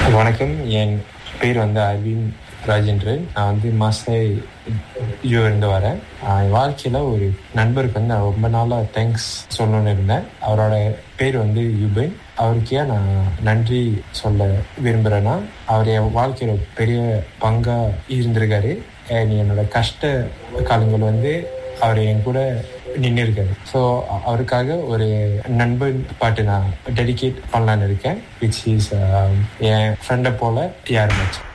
வணக்கம் என் பேர் வந்து அரவிந்த் ராஜேந்திரன் நான் வந்து மாசாய் யூ இருந்து வரேன் ஆஹ் என் வாழ்க்கையில ஒரு நண்பருக்கு வந்து நான் ரொம்ப நாளா தேங்க்ஸ் சொல்லணும்னு இருந்தேன் அவரோட பேர் வந்து யுபன் அவருக்கு ஏன் நான் நன்றி சொல்ல விரும்புறேன்னா அவர் என் வாழ்க்கையில ஒரு பெரிய பங்கா இருந்திருக்காரு And என்னோட கஷ்ட காலங்கள் வந்து அவர் என் கூட நின்று இருக்காரு ஸோ அவருக்காக ஒரு நண்பன் பாட்டு நான் டெடிகேட் பண்ணலான்னு இருக்கேன் விச் இஸ் என் ஃப்ரெண்டை போல யார் மச்சு